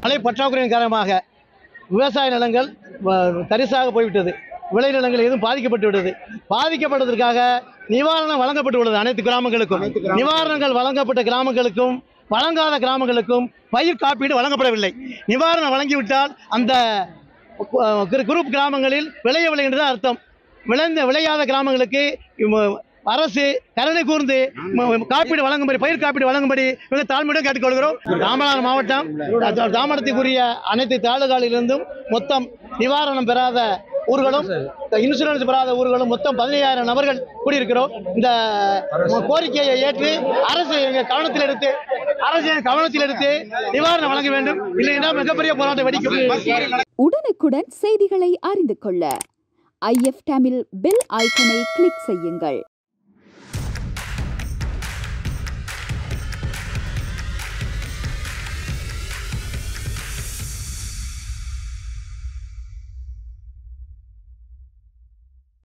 மழை பற்றாக்குறையின் காரணமாக விவசாய நிலங்கள் வ- தரிசாக போய்விட்டது விளைநிலங்கள் எதுவும் பாதிக்கப்பட்டு விட்டது பாதிக்கப்பட்டதற்காக நிவாரணம் வழங்கப்பட்டு உள்ளது அனைத்து கிராமங்களுக்கும் நிவாரணங்கள் வழங்கப்பட்ட கிராமங்களுக்கும் வழங்காத கிராமங்களுக்கும் பயிர் காப்பீடு வழங்கப்படவில்லை நிவாரணம் வழங்கிவிட்டால் அந்த அஹ், குரு- குரூப் கிராமங்களில் விளையவில்லை என்று தான் அர்த்தம் விளைந்த விளையாத கிராமங்களுக்கு இம்ம- அரசு கருணை கூர்ந்து ம- காப்பீடு வழங்கும்படி பயிர் காப்பீடு வழங்கும்படி மிக தாழ்மையுடன் கேட்டுக்கொள்கிறோம் ராமநாதபுரம் மாவட்டம் த- தாமரத்துக்குரிய அனைத்து தாலுகாலிலிருந்தும் மொத்தம் நிவாரணம் பெறாத ஊர்களும் இன்சூரன்ஸ் பெறாத ஊர்களும் மொத்தம் பதினையாயிரம் நபர்கள் கூடியிருக்கிறோம் இந்த கோரிக்கையை ஏற்று அரசு எங்க கவனத்தில் எடுத்து அரசு எங்க கவனத்தில் எடுத்து நிவாரணம் வழங்க வேண்டும் இல்லைன்னா மிகப்பெரிய போராட்டம் வெடிக்கும் உடனுக்குடன் செய்திகளை அறிந்து கொள்ள ஐஎஃப் தமிழ் பெல் ஐக்கனை கிளிக் செய்யுங்கள்